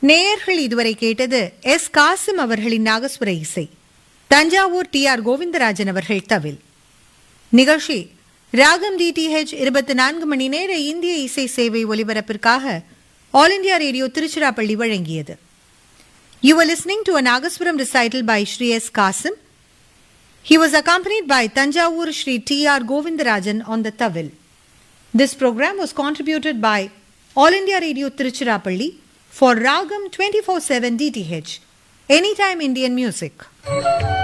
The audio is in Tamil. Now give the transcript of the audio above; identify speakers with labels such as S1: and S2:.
S1: நேயர்கள் இதுவரை கேட்டது எஸ் காசிம் அவர்களின் நாகஸ்வர இசை தஞ்சாவூர் டி ஆர் கோவிந்தராஜன் அவர்கள் தவில் நிகழ்ச்சி ராகம் டிடிஹெச் இருபத்தி நான்கு மணி நேர இந்திய இசை சேவை ஒலிபரப்பிற்காக ஆல் இந்தியா ரேடியோ திருச்சிராப்பள்ளி வழங்கியது You were listening to a Nagaswaram recital by Shri S. Kasim. He was accompanied by Tanjavur Shri T. R. Govindarajan on the Tavil. This program was contributed by All India Radio Tiruchirappalli for Ragam 24-7 DTH, Anytime Indian Music.